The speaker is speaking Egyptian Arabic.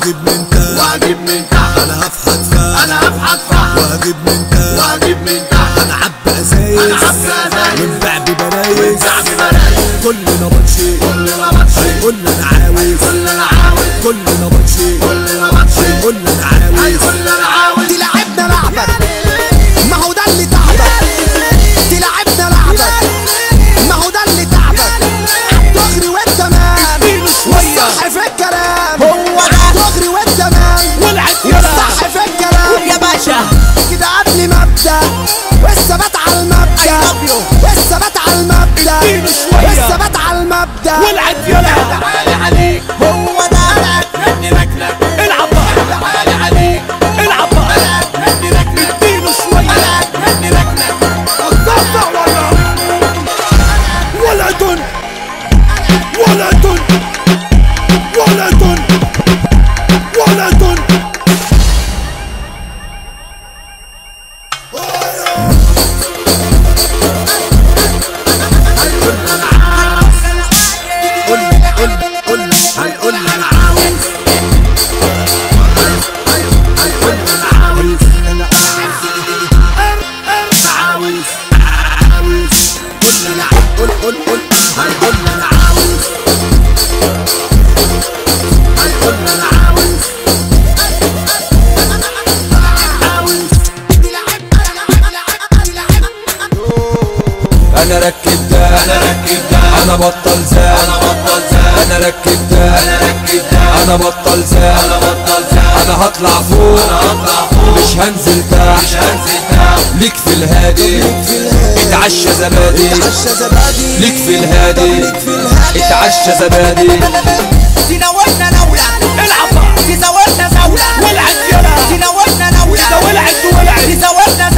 واجيب من تحت واجيب من تحت انا هفحت فحت انا هفحت فحت واجيب من تحت واجيب من تحت هنعبي ازايز هنعبي أزايز. ونبيع ببرايز ونبيع ببرايز. كلنا بنشي كلنا بنشي قلنا انا عاوز كلنا عاوز كلنا بنشي كلنا بنشي قلنا انا عاوز كلنا عاوز تلعبنا لعبك ما هو ده اللي تعبك تلعبنا لعبك ما هو ده اللي تعبك دغري والتمام والصح في الكلام هو ده دغري والتمام والعب يلا والصح في الكلام يا باشا كده قبل مبدأ والثبات على المبدأ I love you. والثبات على المبدأ اديله شوية. والثبات على المبدأ والعب يلا تعالي عليك هو ده ابني لكلك العب بقى تعالي عليك العب بقى ابني لكلك اديله شوية ابني لكلك الضفة ولا ولد ولد ولد ولد قلنا قلنا قلنا هنقولنا انا عاوز هنقولنا انا عاوز عاوز عاوز قلنا انا قل قل قل هنقولنا انا عاوز هنقولنا انا عاوز عاوز انا ركب ده انا ركب ده انا بطل زاد انا بطل زاد انا ركب ده انا ركب ده انا بطل زاد انا بطل زاد انا هطلع فوق انا هطلع فوق مش هنزل مش تحت هنزل تحت ليك في الهادي اتعشى زبادي عشا زبادي ليك في الهادي ليك في الهادي اتعشى زبادي تناولنا نولة العب بقى تزودنا زولة والعب يلا تناولنا نولة والعب والعب تزودنا